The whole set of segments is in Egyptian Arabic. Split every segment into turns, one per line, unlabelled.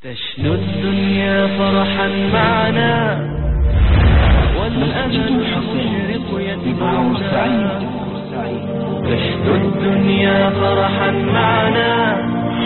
تشنو الدنيا فرحا معنا والأمل المشرق يتبعنا تشنو الدنيا فرحا معنا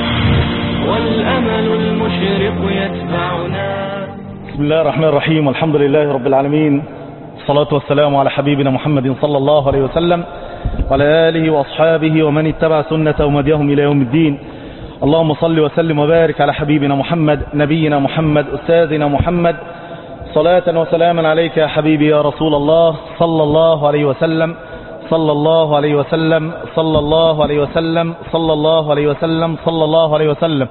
والأمل المشرق يتبعنا
بسم الله الرحمن الرحيم والحمد لله رب العالمين الصلاة والسلام على حبيبنا محمد صلى الله عليه وسلم وعلى آله وأصحابه ومن اتبع سنة ومديهم إلى يوم الدين اللهم صل وسلم وبارك على حبيبنا محمد نبينا محمد أستاذنا محمد صلاة وسلاما عليك يا حبيبي يا رسول الله صلى الله عليه وسلم صلى الله عليه وسلم صلى الله عليه وسلم صلى الله عليه وسلم صلى الله عليه وسلم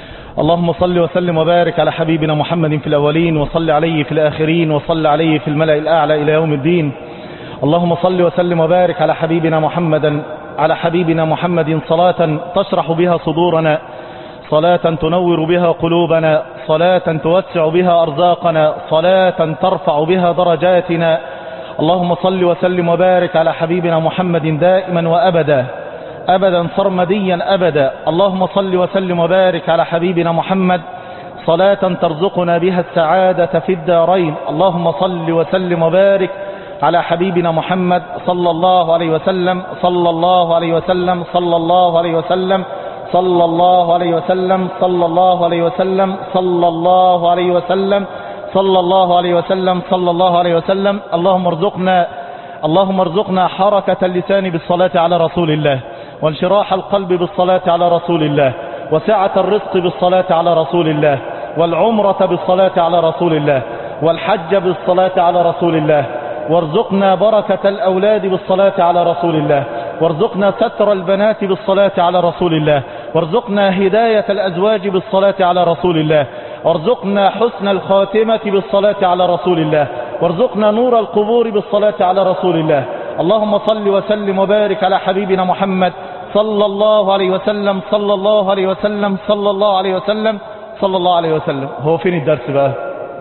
اللهم صل وسلم وبارك على حبيبنا محمد في الأولين وصل عليه في الآخرين وصل عليه في الملأ الأعلى إلى يوم الدين اللهم صل وسلم وبارك على حبيبنا محمدا على حبيبنا محمد صلاة تشرح بها صدورنا صلاة تنور بها قلوبنا صلاة توسع بها أرزاقنا صلاة ترفع بها درجاتنا اللهم صل وسلم وبارك على حبيبنا محمد دائما وأبدا أبدا صرمديا أبدا اللهم صل وسلم وبارك على حبيبنا محمد صلاة ترزقنا بها السعادة في الدارين اللهم صل وسلم وبارك على حبيبنا محمد صلى الله عليه وسلم صلى الله عليه وسلم صلى الله عليه وسلم صلى الله عليه وسلم صلى الله عليه وسلم صلى الله عليه وسلم صلى الله عليه وسلم صلى الله عليه وسلم اللهم ارزقنا اللهم ارزقنا حركة اللسان بالصلاة على رسول الله وانشراح القلب بالصلاة على رسول الله وسعة الرزق بالصلاة على رسول الله والعمرة بالصلاة على رسول الله والحج بالصلاة على رسول الله وارزقنا بركة الأولاد بالصلاة على رسول الله وارزقنا ستر البنات بالصلاة على رسول الله وارزقنا هداية الأزواج بالصلاة على رسول الله وارزقنا حسن الخاتمة بالصلاة على رسول الله وارزقنا نور القبور بالصلاة على رسول الله اللهم صل وسلم وبارك على حبيبنا محمد صلى الله عليه وسلم صلى الله عليه وسلم صلى الله عليه وسلم صلى الله عليه وسلم هو فين الدرس بقى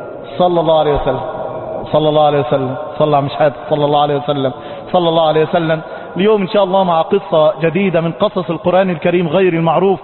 صلى الله عليه وسلم صلى الله عليه وسلم صلى مش حد صلى الله عليه وسلم صلى الله عليه وسلم اليوم إن شاء الله مع قصة جديدة من قصص القرآن الكريم غير المعروف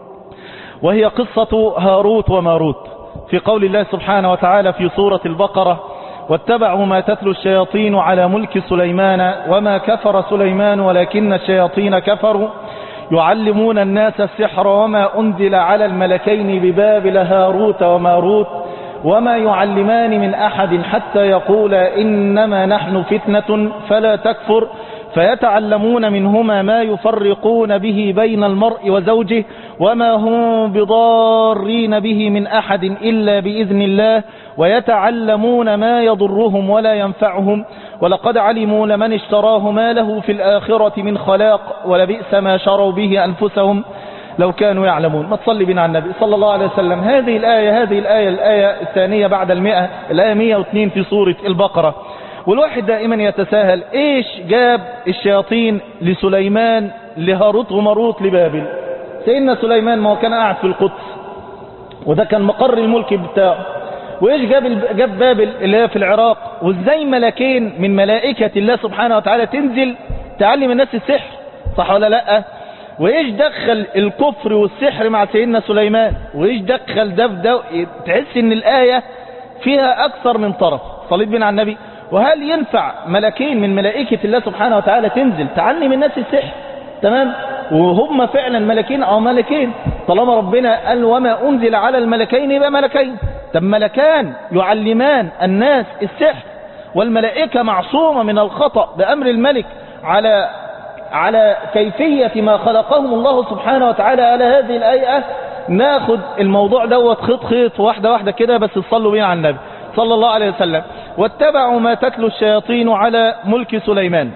وهي قصة هاروت وماروت في قول الله سبحانه وتعالى في سورة البقرة واتبعوا ما تتلو الشياطين على ملك سليمان وما كفر سليمان ولكن الشياطين كفروا يعلمون الناس السحر وما أنزل على الملكين ببابل هاروت وماروت وما يعلمان من أحد حتى يقولا إنما نحن فتنة فلا تكفر فيتعلمون منهما ما يفرقون به بين المرء وزوجه وما هم بضارين به من أحد إلا بإذن الله ويتعلمون ما يضرهم ولا ينفعهم ولقد علموا لمن اشتراه ما له في الآخرة من خلاق ولبئس ما شروا به أنفسهم لو كانوا يعلمون ما تصلي بنا على النبي صلى الله عليه وسلم هذه الآية هذه الآية الآية الثانية بعد المئة الآية 102 في سورة البقرة والواحد دائما يتساهل ايش جاب الشياطين لسليمان لهاروت وماروت لبابل سيدنا سليمان ما هو كان قاعد في القدس وده كان مقر الملك بتاعه وايش جاب جاب بابل اللي هي في العراق وازاي ملكين من ملائكة الله سبحانه وتعالى تنزل تعلم الناس السحر صح ولا لا وايش دخل الكفر والسحر مع سيدنا سليمان وايش دخل ده في ده تحس ان الآية فيها اكثر من طرف صليت بنا على النبي وهل ينفع ملكين من ملائكة الله سبحانه وتعالى تنزل تعلم الناس السحر تمام وهم فعلا ملكين او ملكين طالما ربنا قال وما انزل على الملكين يبقى ملكين طب ملكان يعلمان الناس السحر والملائكة معصومة من الخطأ بأمر الملك على على كيفية ما خلقهم الله سبحانه وتعالى على هذه الآية ناخد الموضوع دوت خط خيط واحدة واحدة كده بس تصلوا بينا على النبي صلى الله عليه وسلم واتبعوا ما تتلو الشياطين على ملك سليمان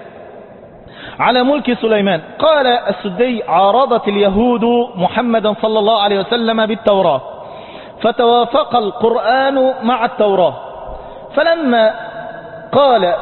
على ملك سليمان قال السدي عارضت اليهود محمدا صلى الله عليه وسلم بالتوراة فتوافق القرآن مع التوراة فلما قال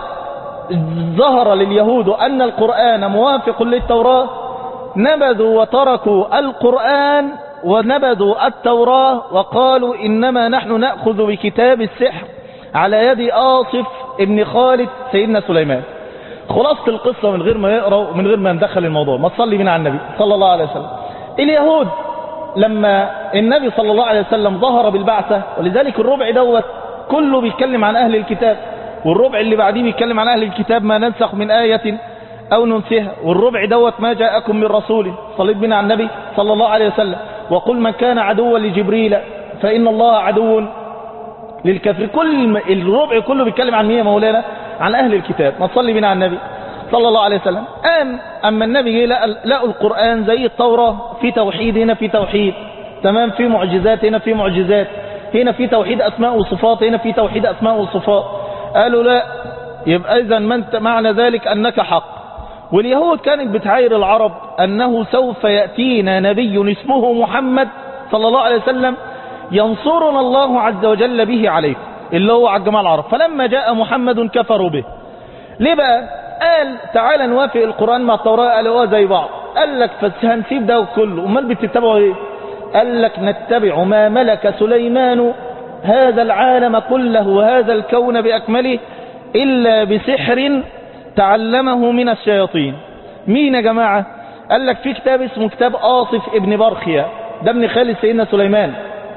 ظهر لليهود أن القرآن موافق للتوراة نبذوا وتركوا القرآن ونبذوا التوراة وقالوا إنما نحن نأخذ بكتاب السحر على يد آصف ابن خالد سيدنا سليمان خلاصة القصة من غير ما يقرأ ومن غير ما ندخل الموضوع ما تصلي بنا على النبي صلى الله عليه وسلم اليهود لما النبي صلى الله عليه وسلم ظهر بالبعثة ولذلك الربع دوت كله بيتكلم عن أهل الكتاب والربع اللي بعديه بيتكلم عن أهل الكتاب ما ننسخ من آية أو ننسها والربع دوت ما جاءكم من رسول صليت بنا على النبي صلى الله عليه وسلم وقل من كان عدوا لجبريل فإن الله عدو للكافر كل الربع كله بيتكلم عن مين يا مولانا عن أهل الكتاب ما تصلي بنا على النبي صلى الله عليه وسلم قام أما النبي جه لقى لقوا القرآن زي التوراة في توحيد هنا في توحيد تمام في معجزات هنا في معجزات هنا في توحيد أسماء وصفات هنا في توحيد أسماء وصفات قالوا لا يبقى إذا ما انت معنى ذلك أنك حق واليهود كانت بتعاير العرب أنه سوف يأتينا نبي اسمه محمد صلى الله عليه وسلم ينصرنا الله عز وجل به عليكم اللي هو على الجماعة العرب فلما جاء محمد كفروا به ليه بقى قال تعالى نوافق القرآن مع التوراة قالوا هو زي بعض قال لك فهنسيب ده كله امال بتتبعوا ايه قال لك نتبع ما ملك سليمان هذا العالم كله وهذا الكون بأكمله إلا بسحر تعلمه من الشياطين مين يا جماعة قال لك في كتاب اسمه كتاب آصف ابن برخيا ده ابن خالد سيدنا سليمان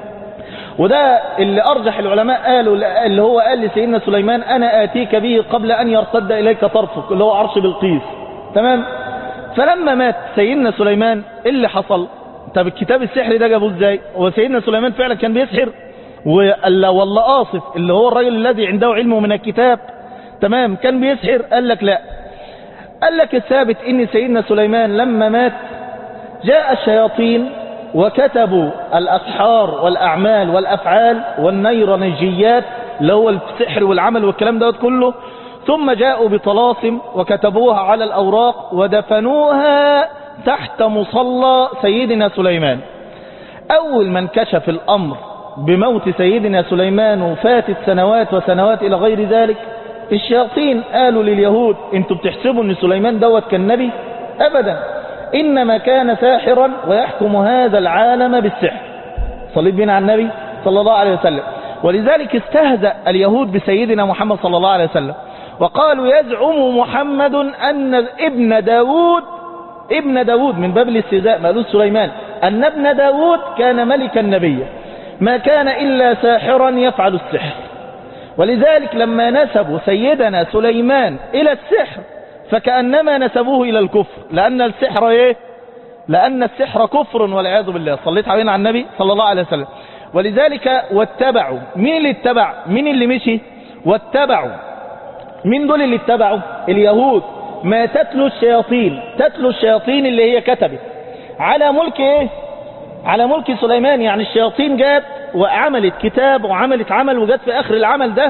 وده اللي أرجح العلماء قالوا اللي هو قال لسيدنا سليمان أنا آتيك به قبل أن يرتد إليك طرفك اللي هو عرش بلقيس تمام فلما مات سيدنا سليمان إيه اللي حصل طب الكتاب السحري ده جابوه ازاي هو سيدنا سليمان فعلا كان بيسحر ولا والله آصف اللي هو الرجل الذي عنده علمه من الكتاب تمام كان بيسحر قال لك لا قال لك الثابت ان سيدنا سليمان لما مات جاء الشياطين وكتبوا الأسحار والأعمال والأفعال والنيرنجيات اللي هو السحر والعمل والكلام دوت كله ثم جاءوا بطلاسم وكتبوها على الأوراق ودفنوها تحت مصلى سيدنا سليمان أول من كشف الأمر بموت سيدنا سليمان وفاتت سنوات وسنوات إلى غير ذلك الشياطين قالوا لليهود انتوا بتحسبوا ان سليمان دوت كان نبي أبدا إنما كان ساحرا ويحكم هذا العالم بالسحر صليت بنا على النبي صلى الله عليه وسلم ولذلك استهزأ اليهود بسيدنا محمد صلى الله عليه وسلم وقالوا يزعم محمد أن ابن داود ابن داود من باب الاستهزاء ما قالوش سليمان أن ابن داود كان ملكا نبيا ما كان إلا ساحرا يفعل السحر ولذلك لما نسبوا سيدنا سليمان إلى السحر فكأنما نسبوه إلى الكفر لأن السحر إيه لأن السحر كفر والعياذ بالله صليت علينا على النبي صلى الله عليه وسلم ولذلك واتبعوا مين اللي اتبع مين اللي مشي واتبعوا مين دول اللي اتبعوا اليهود ما تتلو الشياطين تتلو الشياطين اللي هي كتبت على ملك ايه على ملك سليمان يعني الشياطين جات وعملت كتاب وعملت عمل وجات في اخر العمل ده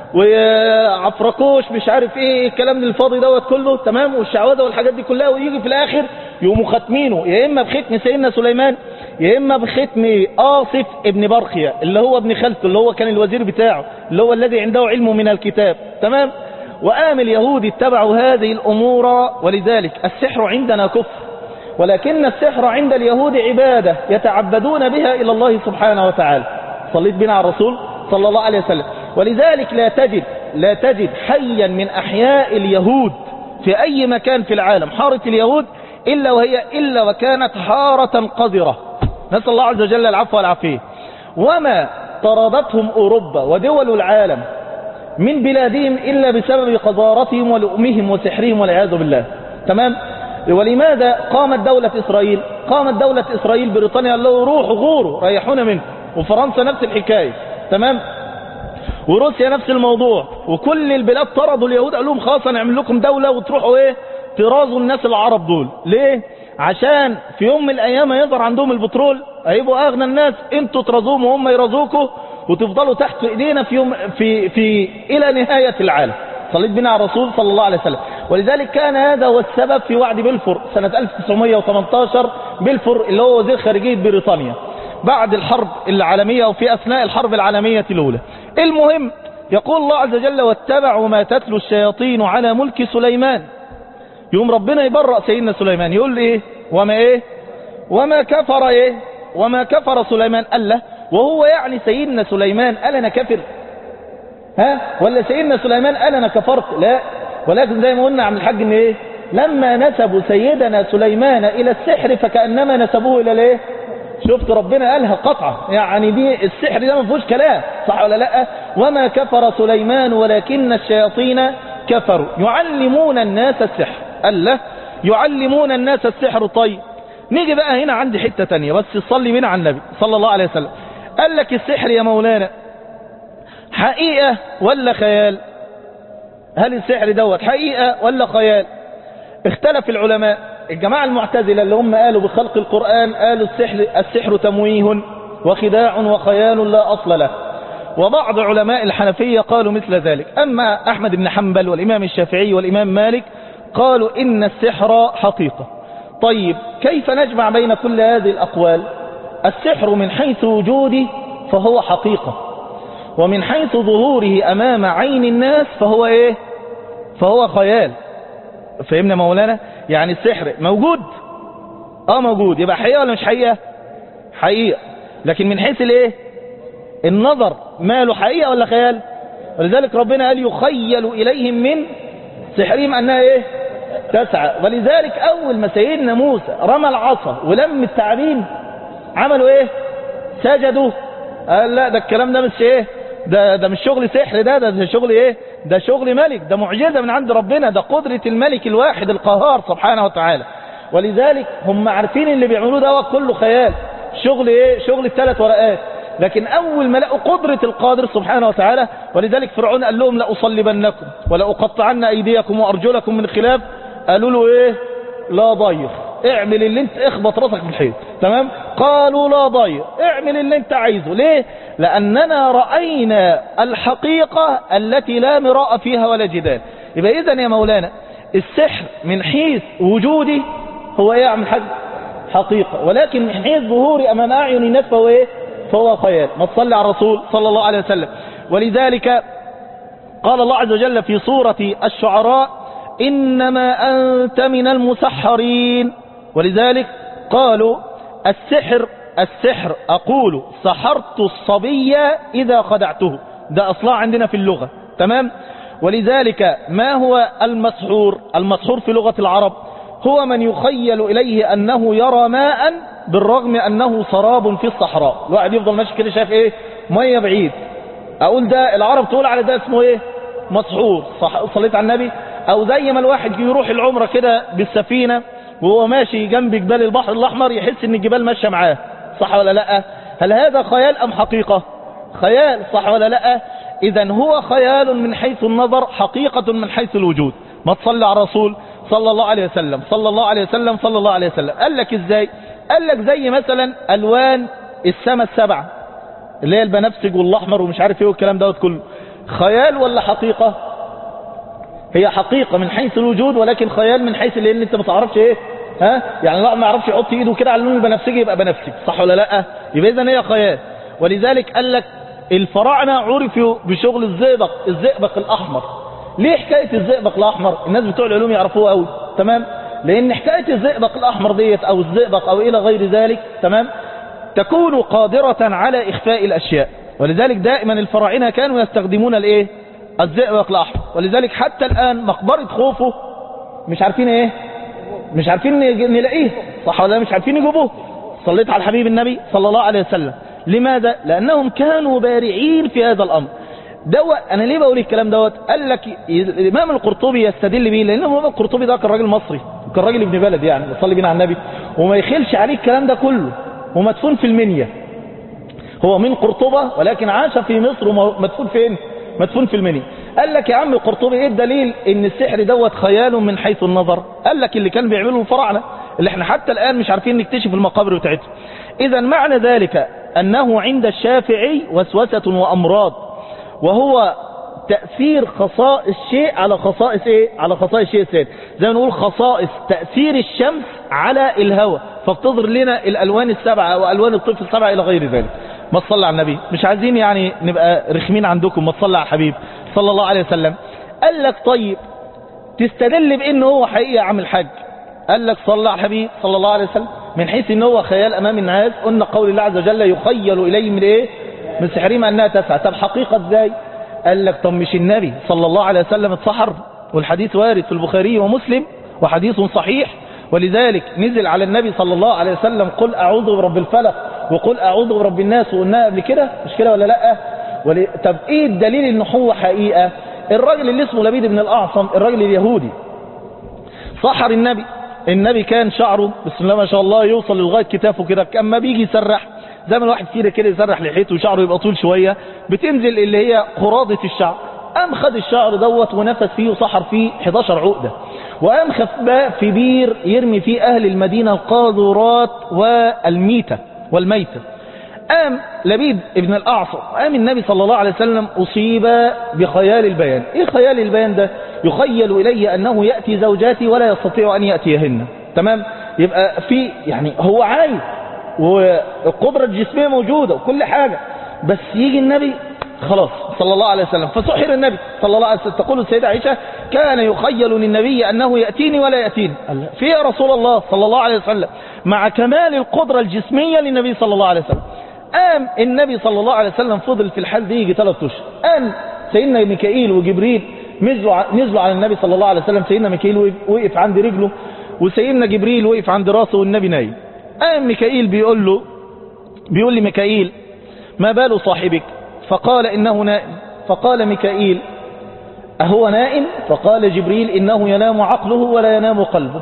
وعفركوش مش عارف ايه الكلام الفاضي دوت كله تمام والشعوذه والحاجات دي كلها ويجي في الاخر يقوموا ختمينه يا اما بختم سيدنا سليمان يا اما بختم آصف ابن برخيا اللي هو ابن خالته اللي هو كان الوزير بتاعه اللي هو الذي عنده علم من الكتاب تمام وقام اليهود اتبعوا هذه الامور ولذلك السحر عندنا كفر ولكن السحر عند اليهود عبادة يتعبدون بها إلى الله سبحانه وتعالى صليت بنا على الرسول صلى الله عليه وسلم ولذلك لا تجد لا تجد حيا من أحياء اليهود في أي مكان في العالم حارة اليهود إلا وهي إلا وكانت حارة قذرة نسأل الله عز وجل العفو والعافية وما طردتهم أوروبا ودول العالم من بلادهم إلا بسبب قذارتهم ولؤمهم وسحرهم والعياذ بالله تمام ولماذا قامت دولة إسرائيل قامت دولة إسرائيل بريطانيا قال له روحوا غوروا ريحونا منه وفرنسا نفس الحكاية تمام وروسيا نفس الموضوع وكل البلاد طردوا اليهود قال لهم خلاص هنعمل لكم دولة وتروحوا ايه ترازوا الناس العرب دول ليه عشان في يوم من الايام يظهر عندهم البترول هيبقوا اغنى الناس انتوا ترازوهم وهم يرازوكوا وتفضلوا تحت ايدينا في يوم في في الى نهاية العالم صليت بنا على الرسول صلى الله عليه وسلم ولذلك كان هذا هو السبب في وعد بلفور سنة 1918 بلفور اللي هو وزير خارجية بريطانيا بعد الحرب العالمية وفي أثناء الحرب العالمية الأولى المهم يقول الله عز وجل واتبعوا ما تتلو الشياطين على ملك سليمان يوم ربنا يبرأ سيدنا سليمان يقول ايه وما ايه وما كفر ايه وما كفر سليمان قال له وهو يعني سيدنا سليمان قال انا كافر ها ولا سيدنا سليمان قال انا كفرت لا ولكن زي ما قلنا عم الحاج ان ايه لما نسبوا سيدنا سليمان الى السحر فكأنما نسبوه الى الايه شفت ربنا قالها قطعة يعني دي السحر ده ما فيهوش كلام صح ولا لا وما كفر سليمان ولكن الشياطين كفروا يعلمون الناس السحر قال له يعلمون الناس السحر طيب نيجي بقى هنا عندي حتة تانية بس صلي بنا على النبي صلى الله عليه وسلم قال لك السحر يا مولانا حقيقة ولا خيال هل السحر دوت حقيقة ولا خيال اختلف العلماء الجماعة المعتزلة اللي هم قالوا بخلق القرآن قالوا السحر, السحر تمويه وخداع وخيال لا أصل له وبعض علماء الحنفية قالوا مثل ذلك أما أحمد بن حنبل والإمام الشافعي والإمام مالك قالوا إن السحر حقيقة طيب كيف نجمع بين كل هذه الأقوال السحر من حيث وجوده فهو حقيقة ومن حيث ظهوره أمام عين الناس فهو إيه فهو خيال فهمنا مولانا يعني السحر موجود اه موجود يبقى حقيقة ولا مش حقيقة حقيقة لكن من حيث الايه النظر ماله حقيقة ولا خيال ولذلك ربنا قال يخيل إليهم من سحرهم أنها ايه تسعى ولذلك أول ما سيدنا موسى رمى العصا ولم التعابين عملوا ايه سجدوا قال لا ده الكلام ده مش ايه ده ده مش شغل سحر ده ده شغل ايه ده شغل ملك ده معجزة من عند ربنا ده قدرة الملك الواحد القهار سبحانه وتعالى ولذلك هم عارفين اللي بيعملوه ده كله خيال شغل ايه شغل الثلاث ورقات لكن اول ما لقوا قدرة القادر سبحانه وتعالى ولذلك فرعون قال لهم لأصلبنكم ولأقطعن ايديكم وارجلكم من خلاف قالوا له ايه لا ضير اعمل اللي انت اخبط راسك في الحيط تمام قالوا لا ضير اعمل اللي انت عايزه ليه لاننا رأينا الحقيقة التي لا مراء فيها ولا جدال يبقى اذا يا مولانا السحر من حيث وجودي هو ايه يا عم الحاج حقيقة ولكن من حيث ظهوري امام اعين الناس فهو ايه فهو خيال ما تصلي على الرسول صلى الله عليه وسلم ولذلك قال الله عز وجل في سورة الشعراء إنما أنت من المسحرين ولذلك قالوا السحر السحر أقول سحرت الصبي إذا خدعته ده أصلا عندنا في اللغة تمام ولذلك ما هو المسحور المسحور في لغة العرب هو من يخيل إليه أنه يرى ماء بالرغم أنه سراب في الصحراء الواحد يفضل ماشي كده شايف إيه مية بعيد أقول ده العرب تقول على ده اسمه إيه مسحور صح صليت على النبي أو زي ما الواحد يروح العمرة كده بالسفينة وهو ماشي جنب جبال البحر الأحمر يحس ان الجبال ماشية معاه صح ولا لا هل هذا خيال أم حقيقة خيال صح ولا لا إذا هو خيال من حيث النظر حقيقة من حيث الوجود ما تصلي على الرسول صلى الله عليه وسلم صلى الله عليه وسلم صلى الله عليه وسلم قال لك ازاي قال لك زي مثلا ألوان السماء السبعة اللي هي البنفسج والأحمر ومش عارف ايه والكلام دوت كله خيال ولا حقيقة هي حقيقة من حيث الوجود ولكن خيال من حيث لان انت ما تعرفش ايه ها يعني الواحد ما يعرفش يحط ايده كده على اللون البنفسجي يبقى بنفسجي صح ولا لا يبقى اذا هي خيال ولذلك قال لك الفراعنه عرفوا بشغل الزئبق الزئبق الاحمر ليه حكايه الزئبق الاحمر الناس بتوع العلوم يعرفوها قوي تمام لان حكايه الزئبق الاحمر ديت او الزئبق او الى غير ذلك تمام تكون قادره على اخفاء الاشياء ولذلك دائما الفراعنه كانوا يستخدمون الايه الزئبق الاحمر ولذلك حتى الان مقبره خوفو مش عارفين ايه مش عارفين نلاقيه صح ولا مش عارفين يجيبوه صليت على الحبيب النبي صلى الله عليه وسلم لماذا لأنهم كانوا بارعين في هذا الأمر دوت أنا ليه بقول الكلام دوت قال لك الإمام القرطبي يستدل به لأن الإمام القرطبي ده كان راجل مصري كان راجل ابن بلد يعني بيصلي بينا على النبي وما يخلش عليه الكلام ده كله ومدفون في المنيا هو من قرطبة ولكن عاش في مصر ومدفون فين مدفون في المنيا قال لك يا عم القرطبي ايه الدليل ان السحر دوت خيال من حيث النظر قال لك اللي كان بيعمله الفراعنه اللي احنا حتى الان مش عارفين نكتشف المقابر بتاعتهم اذا معنى ذلك انه عند الشافعي وسوسة وامراض وهو تأثير خصائص شيء على خصائص ايه على خصائص شيء ثاني زي ما نقول خصائص تأثير الشمس على الهواء فبتظهر لنا الالوان السبعة او الوان الطفل السبعة الى غير ذلك ما تصلى على النبي مش عايزين يعني نبقى رخمين عندكم ما تصلى على الحبيب صلى الله عليه وسلم قال لك طيب تستدل بانه هو حقيقة عم الحج قال لك صلى على الحبيب صلى الله عليه وسلم من حيث ان هو خيال امام الناس قلنا قول الله عز وجل يخيل اليه من ايه من سحرهم انها تسعى طب حقيقة ازاي قال لك طب مش النبي صلى الله عليه وسلم اتسحر والحديث وارد في البخاري ومسلم وحديث صحيح ولذلك نزل على النبي صلى الله عليه وسلم قل اعوذ برب الفلق وقل اعوذ برب الناس وقلناها قبل كده مش كده ولا لا ول... طب ايه الدليل ان هو حقيقة الراجل اللي اسمه لبيد بن الاعصم الراجل اليهودي سحر النبي النبي كان شعره بسم الله ما شاء الله يوصل لغايه كتافه كده اما بيجي يسرح زي ما الواحد كده كده يسرح لحيته وشعره يبقى طول شويه بتنزل اللي هي قراضه الشعر قام خد الشعر دوت ونفس فيه وسحر فيه 11 عقده وقام خفاه في بير يرمي فيه اهل المدينه القاذورات والميته والميته قام لبيد ابن الأعصر قام النبي صلى الله عليه وسلم أصيب بخيال البيان إيه خيال البيان ده يخيل إلي أنه يأتي زوجاتي ولا يستطيع أن يأتيهن تمام يبقى في يعني هو عايز والقدرة الجسمية موجودة وكل حاجة بس يجي النبي خلاص صلى الله عليه وسلم فسحر النبي صلى الله عليه وسلم تقول السيدة عائشة كان يخيل للنبي أنه يأتيني ولا يأتيني قال في يا رسول الله صلى الله عليه وسلم مع كمال القدرة الجسمية للنبي صلى الله عليه وسلم قام النبي صلى الله عليه وسلم فضل في الحال دي يجي ثلاث اشهر قام سيدنا ميكائيل وجبريل نزلوا نزلوا على النبي صلى الله عليه وسلم سيدنا ميكائيل وقف عند رجله وسيدنا جبريل وقف عند راسه والنبي نايم قام ميكائيل بيقول له بيقول لي ميكائيل ما بال صاحبك فقال انه نائم فقال ميكائيل أهو نائم فقال جبريل إنه ينام عقله ولا ينام قلبه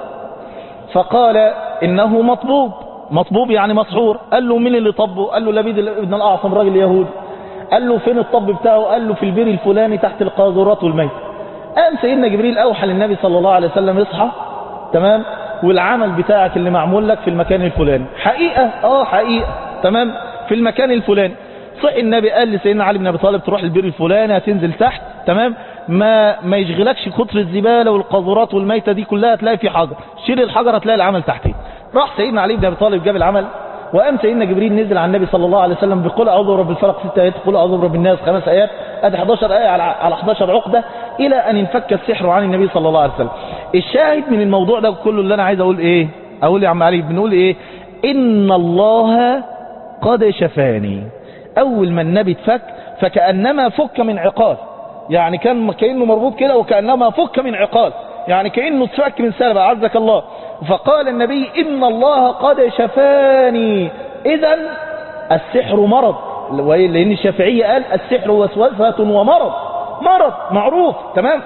فقال إنه مطبوب مطبوب يعني مسحور قال له مين اللي طبه قال له لبيد ابن الأعصم راجل يهودي قال له فين الطب بتاعه قال له في البير الفلاني تحت القاذورات والميت قام سيدنا جبريل أوحى للنبي صلى الله عليه وسلم اصحى تمام والعمل بتاعك اللي معمول لك في المكان الفلاني حقيقة اه حقيقة تمام في المكان الفلاني صحي النبي قال لسيدنا علي بن ابي طالب تروح البير الفلاني هتنزل تحت تمام ما ما يشغلكش كتر الزباله والقاذورات والميته دي كلها هتلاقي في حجر شيل الحجر هتلاقي العمل تحتيه راح سيدنا علي بن ابي طالب جاب العمل وقام سيدنا جبريل نزل على النبي صلى الله عليه وسلم بقول اعوذ برب الفلق ست ايات قل اعوذ برب الناس خمس ايات ادي 11 ايه على على 11 عقده الى ان انفك السحر عن النبي صلى الله عليه وسلم الشاهد من الموضوع ده كله اللي انا عايز اقول ايه اقول يا عم علي بنقول ايه ان الله قد شفاني اول ما النبي اتفك فكانما فك من عقال يعني كان كانه مربوط كده وكانما فك من عقال يعني كانه اتفك من سلبه عزك الله فقال النبي ان الله قد شفاني اذا السحر مرض لان الشافعيه قال السحر وسوسه ومرض مرض معروف تمام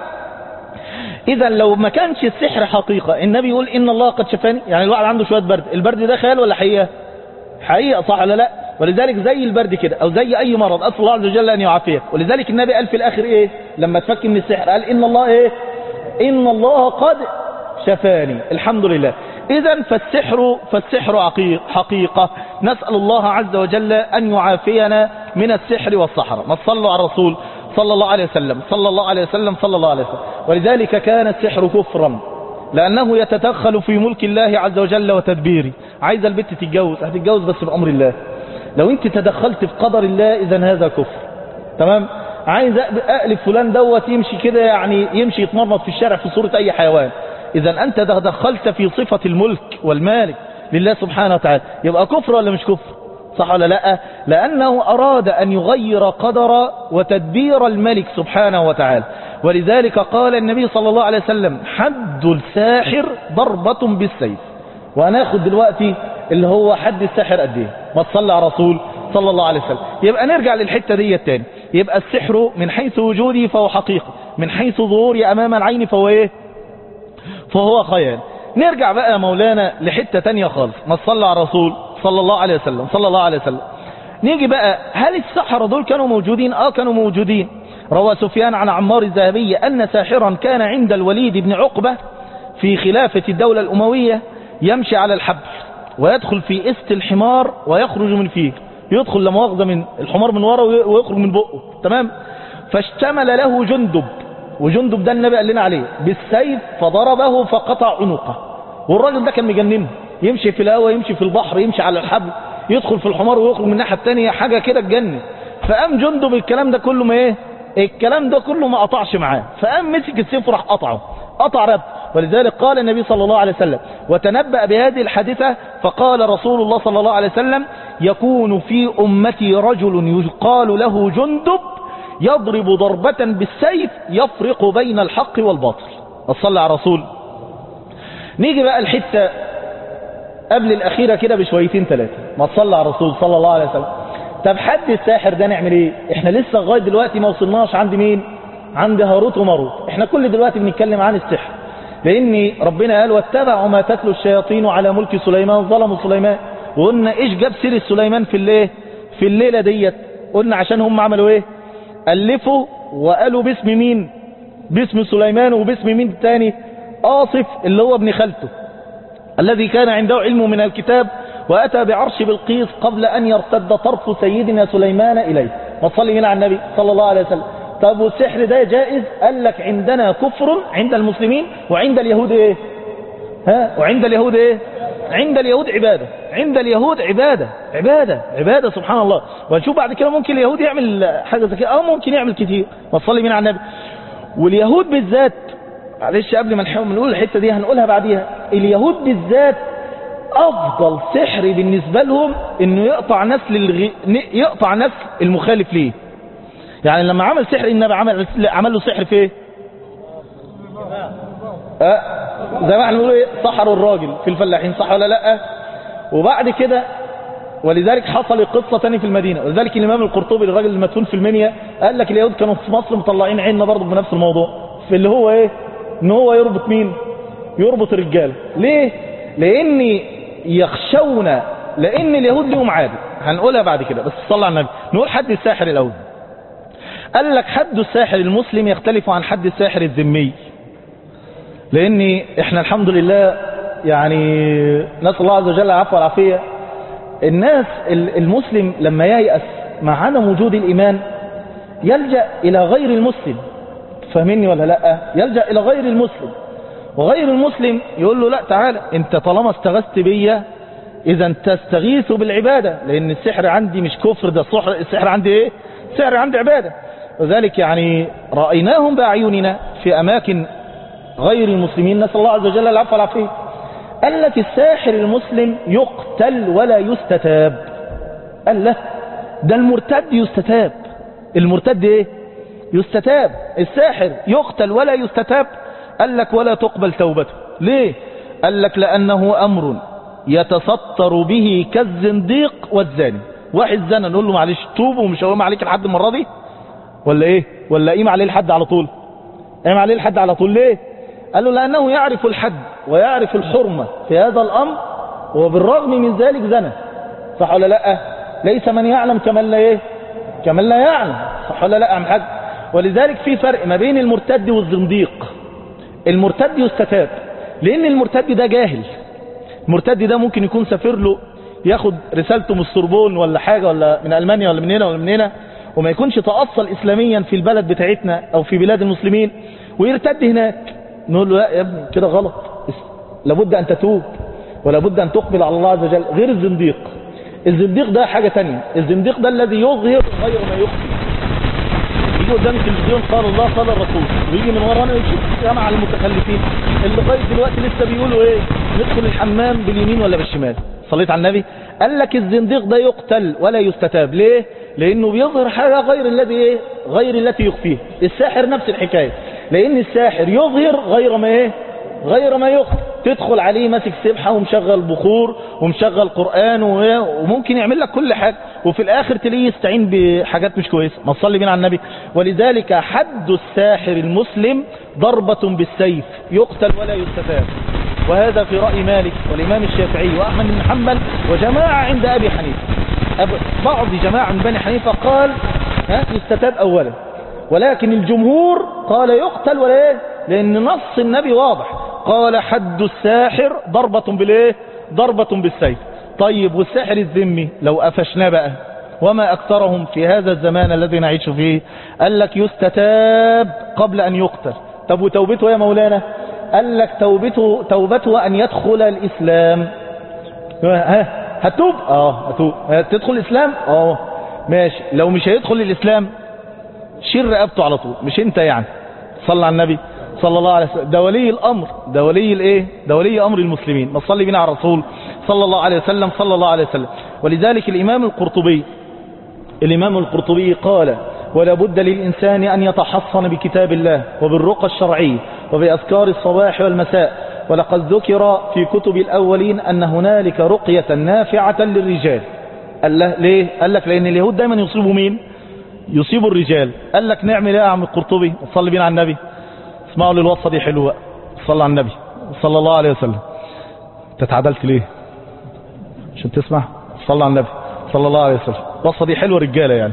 اذا لو ما كانش السحر حقيقه النبي يقول ان الله قد شفاني يعني الواحد عنده شويه برد البرد ده خيال ولا حقيقه حقيقه صح ولا لا ولذلك زي البرد كده او زي اي مرض اسال الله عز وجل ان يعافيك ولذلك النبي قال في الاخر ايه لما تفك من السحر قال ان الله ايه ان الله قد شفاني الحمد لله اذا فالسحر فالسحر حقيقه نسال الله عز وجل ان يعافينا من السحر والسحر ما تصلوا على الرسول صلى الله عليه وسلم صلى الله عليه وسلم صلى الله عليه وسلم ولذلك كان السحر كفرا لأنه يتدخل في ملك الله عز وجل وتدبيره عايز البت تتجوز هتتجوز بس بأمر الله لو انت تدخلت في قدر الله اذا هذا كفر تمام عايز اقلب فلان دوت يمشي كده يعني يمشي يتمرمط في الشارع في صورة اي حيوان اذا انت تدخلت في صفة الملك والمالك لله سبحانه وتعالى يبقى كفر ولا مش كفر صح ولا لا لانه اراد ان يغير قدر وتدبير الملك سبحانه وتعالى ولذلك قال النبي صلى الله عليه وسلم حد الساحر ضربة بالسيف وهناخد دلوقتي اللي هو حد السحر قد ايه ما تصلي على رسول صلى الله عليه وسلم يبقى نرجع للحتة دي التاني يبقى السحر من حيث وجودي فهو حقيقة من حيث ظهوري امام العين فهو ايه فهو خيال نرجع بقى يا مولانا لحتة تانية خالص ما تصلي على رسول صلى الله عليه وسلم صلى الله عليه وسلم نيجي بقى هل السحرة دول كانوا موجودين اه كانوا موجودين روى سفيان عن عمار الذهبي أن ساحرا كان عند الوليد بن عقبة في خلافة الدولة الأموية يمشي على الحبل ويدخل في است الحمار ويخرج من فيه يدخل لمؤاخذة من الحمار من ورا ويخرج من بقه تمام فاشتمل له جندب وجندب ده النبي قال لنا عليه بالسيف فضربه فقطع عنقه والراجل ده كان مجننه يمشي في الهواء يمشي في البحر يمشي على الحبل يدخل في الحمار ويخرج من الناحيه الثانيه حاجه كده تجنن فقام جندب الكلام ده كله ما ايه الكلام ده كله ما قطعش معاه فقام مسك السيف وراح قطعه قطع رب ولذلك قال النبي صلى الله عليه وسلم وتنبأ بهذه الحادثة فقال رسول الله صلى الله عليه وسلم يكون في أمتي رجل يقال له جندب يضرب ضربة بالسيف يفرق بين الحق والباطل وصلى على رسول نيجي بقى الحتة قبل الأخيرة كده بشويتين ثلاثة ما تصلى على الرسول صلى الله عليه وسلم طب حد الساحر ده نعمل ايه احنا لسه لغايه دلوقتي ما وصلناش عند مين عند هاروت وماروت احنا كل دلوقتي بنتكلم عن السحر لان ربنا قال واتبعوا ما تتلو الشياطين على ملك سليمان ظلموا سليمان وقلنا ايش جاب سيره سليمان في الليل في الليله ديت قلنا عشان هم عملوا ايه الفوا وقالوا باسم مين باسم سليمان وباسم مين تاني آصف اللي هو ابن خالته الذي كان عنده علم من الكتاب وأتى بعرش بلقيس قبل أن يرتد طرف سيدنا سليمان إليه وصلي هنا على النبي صلى الله عليه وسلم طب والسحر ده جائز قال لك عندنا كفر عند المسلمين وعند اليهود ايه ها وعند اليهود ايه عند اليهود عبادة عند اليهود عبادة عبادة عبادة سبحان الله ونشوف بعد كده ممكن اليهود يعمل حاجة زي كده او ممكن يعمل كتير وصلي من على النبي واليهود بالذات معلش قبل ما نحاول نقول الحتة دي هنقولها بعديها اليهود بالذات افضل سحر بالنسبة لهم انه يقطع نسل الغ... يقطع نسل المخالف ليه يعني لما عمل سحر النبي عمل عمل له سحر في ايه أه زي ما احنا بنقول ايه سحروا الراجل في الفلاحين صح ولا لا وبعد كده ولذلك حصل قصة تاني في المدينة ولذلك الإمام القرطبي الراجل المدفون في المنيا قال لك اليهود كانوا في مصر مطلعين عيننا برضه بنفس الموضوع في اللي هو ايه ان هو يربط مين يربط الرجال ليه لان يخشون لان اليهود لهم عادة هنقولها بعد كده بس صلى على النبي نقول حد الساحر الاول قال لك حد الساحر المسلم يختلف عن حد الساحر الذمي لان احنا الحمد لله يعني نسال الله عز وجل العفو والعافيه الناس المسلم لما ييأس مع عدم وجود الايمان يلجأ الى غير المسلم فاهمني ولا لا يلجأ الى غير المسلم وغير المسلم يقول له لا تعالى انت طالما استغثت بيا اذا تستغيث بالعبادة لان السحر عندي مش كفر ده صحر السحر عندي ايه السحر عندي عبادة وذلك يعني رأيناهم بأعيننا في اماكن غير المسلمين نسأل الله عز وجل العفو والعافية قال لك الساحر المسلم يقتل ولا يستتاب قال له ده المرتد يستتاب المرتد ايه يستتاب الساحر يقتل ولا يستتاب قال لك ولا تقبل توبته ليه قال لك لأنه أمر يتستر به كالزنديق والزاني واحد زنا نقول له معلش توب ومش هقوم عليك لحد المرة دي ولا ايه ولا قيم عليه الحد على طول قيم عليه الحد على طول ليه قال له لأنه يعرف الحد ويعرف الحرمة في هذا الأمر وبالرغم من ذلك زنا صح ولا لا ليس من يعلم كمن لا ايه كمن لا يعلم صح ولا لا عم حاج ولذلك في فرق ما بين المرتد والزنديق المرتد يستتاب لان المرتد ده جاهل المرتد ده ممكن يكون سافر له ياخد رسالته من السوربون ولا حاجة ولا من ألمانيا ولا من هنا ولا من هنا وما يكونش تأصل إسلاميا في البلد بتاعتنا أو في بلاد المسلمين ويرتد هناك نقول له لا يا ابني كده غلط لابد أن تتوب ولابد أن تقبل على الله عز وجل غير الزنديق الزنديق ده حاجة تانية الزنديق ده الذي يظهر غير ما يخفي يجي قدام التلفزيون قال الله قال الرسول ويجي من ورانا يشوف جماعة المتخلفين اللي لغايه دلوقتي لسه بيقولوا ايه ندخل الحمام باليمين ولا بالشمال صليت على النبي قال لك الزنديق ده يقتل ولا يستتاب ليه لانه بيظهر حاجة غير الذي ايه غير التي يخفيه الساحر نفس الحكاية لان الساحر يظهر غير ما ايه غير ما يخفي تدخل عليه ماسك سبحة ومشغل بخور ومشغل قرآن وممكن يعمل لك كل حاجة وفي الآخر تلاقيه يستعين بحاجات مش كويسة ما تصلي بين على النبي ولذلك حد الساحر المسلم ضربة بالسيف يقتل ولا يستتاب وهذا في رأي مالك والإمام الشافعي وأحمد بن حنبل وجماعة عند أبي حنيفة بعض جماعة من بني حنيفة قال ها يستتاب أولا ولكن الجمهور قال يقتل ولا ايه لأن نص النبي واضح قال حد الساحر ضربة بالايه ضربة بالسيف طيب والساحر الذمي لو قفشناه بقى وما أكثرهم في هذا الزمان الذي نعيش فيه قال لك يستتاب قبل أن يقتل طب وتوبته يا مولانا قال لك توبته, توبته أن يدخل الإسلام ها هتوب اه هتوب تدخل الإسلام اه ماشي لو مش هيدخل الإسلام شيل رقبته على طول مش انت يعني صلى على النبي صلى الله عليه وسلم ده ولي الأمر ده ولي الايه ده ولي أمر المسلمين ما صلي بنا على الرسول صلى الله عليه وسلم صلى الله عليه وسلم ولذلك الإمام القرطبي الإمام القرطبي قال ولا بد للإنسان أن يتحصن بكتاب الله وبالرقى الشرعية وبأذكار الصباح والمساء ولقد ذكر في كتب الأولين أن هنالك رقية نافعة للرجال قال له ليه؟ قال لك لأن اليهود دايما يصيبوا مين يصيبوا الرجال قال لك نعمل ايه يا عم القرطبي صلي بينا على النبي اسمعوا لي الوصفة دي حلوة صلى على النبي صلى الله عليه وسلم تتعدلت ليه عشان تسمع صلى على النبي صلى الله عليه وسلم الوصفة دي حلوة رجالة يعني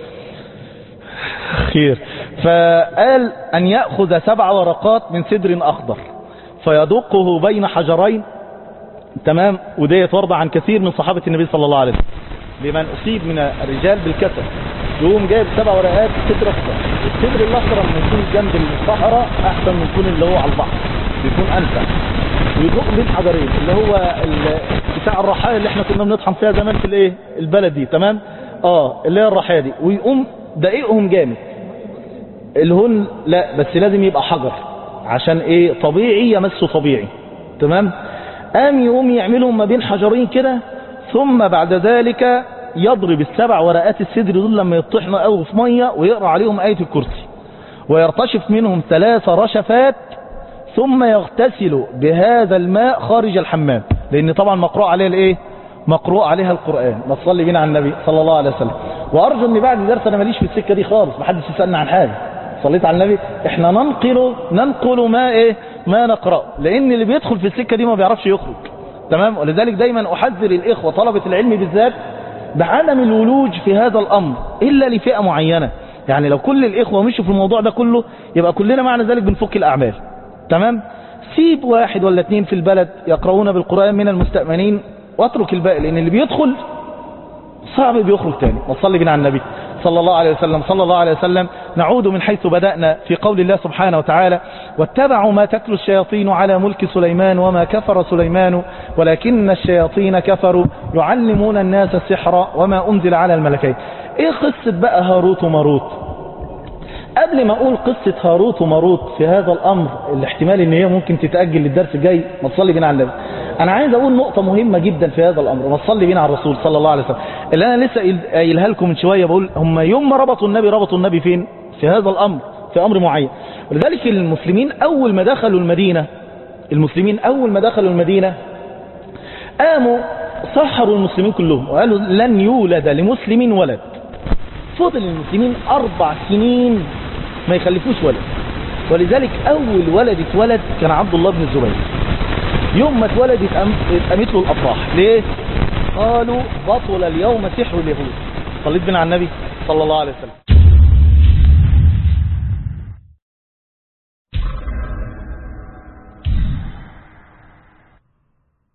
خير فقال أن يأخذ سبع ورقات من سدر أخضر فيدقه بين حجرين تمام وديت وردة عن كثير من صحابة النبي صلى الله عليه وسلم بمن أصيب من الرجال بالكسل يقوم جايب سبع ورقات سدر أخضر السدر الأخضر لما يكون جنب الصحراء أحسن من يكون اللي هو على البحر بيكون أنفع ويدق بين حجرين اللي هو ال- بتاع الرحايا اللي احنا كنا بنطحن فيها زمان في الايه البلد دي تمام اه اللي هي الرحايا دي ويقوم دقيقهم جامد الهن لا بس لازم يبقى حجر عشان ايه طبيعي يمسه طبيعي تمام قام يقوم يعملهم ما بين حجرين كده ثم بعد ذلك يضرب السبع ورقات السدر دول لما يطحنوا قوي في ميه ويقرا عليهم آية الكرسي ويرتشف منهم ثلاث رشفات ثم يغتسل بهذا الماء خارج الحمام لان طبعا مقروء عليها الايه مقروء عليها القرآن ما تصلي بينا على النبي صلى الله عليه وسلم وارجو ان بعد درس انا ماليش في السكة دي خالص محدش يسألني عن حاجة صليت على النبي احنا ننقل ننقل ما ايه ما نقرأ لان اللي بيدخل في السكة دي ما بيعرفش يخرج تمام ولذلك دايما احذر الاخوة طلبة العلم بالذات بعدم الولوج في هذا الامر الا لفئة معينة يعني لو كل الاخوة مشوا في الموضوع ده كله يبقى كلنا معنى ذلك بنفك الاعمال تمام سيب واحد ولا اتنين في البلد يقرؤون بالقرآن من المستأمنين واترك الباقي لان اللي بيدخل صعب بيخرج تاني وصلي بنا على النبي صلى الله عليه وسلم صلى الله عليه وسلم نعود من حيث بدأنا في قول الله سبحانه وتعالى واتبعوا ما تتلو الشياطين على ملك سليمان وما كفر سليمان ولكن الشياطين كفروا يعلمون الناس السحر وما أنزل على الملكين ايه قصة بقى هاروت وماروت قبل ما اقول قصة هاروت وماروت في هذا الامر الاحتمال ان هي ممكن تتأجل للدرس الجاي ما تصلي بينا على النبي انا عايز اقول نقطة مهمة جدا في هذا الامر ما تصلي بينا على الرسول صلى الله عليه وسلم اللي انا لسه قايل- قايلها لكم من شوية بقول هم يوم ما ربطوا النبي ربطوا النبي فين في هذا الامر في امر معين ولذلك المسلمين اول ما دخلوا المدينة المسلمين اول ما دخلوا المدينة قاموا سحروا المسلمين كلهم وقالوا لن يولد لمسلم ولد فضل المسلمين أربع سنين ما يخلفوش ولد ولذلك أول ولد اتولد كان عبد الله بن الزبير يوم ما اتولد اتقام- اتقامت له الأفراح ليه؟ قالوا بطل اليوم سحر اليهود صليت بنا على النبي صلى الله عليه وسلم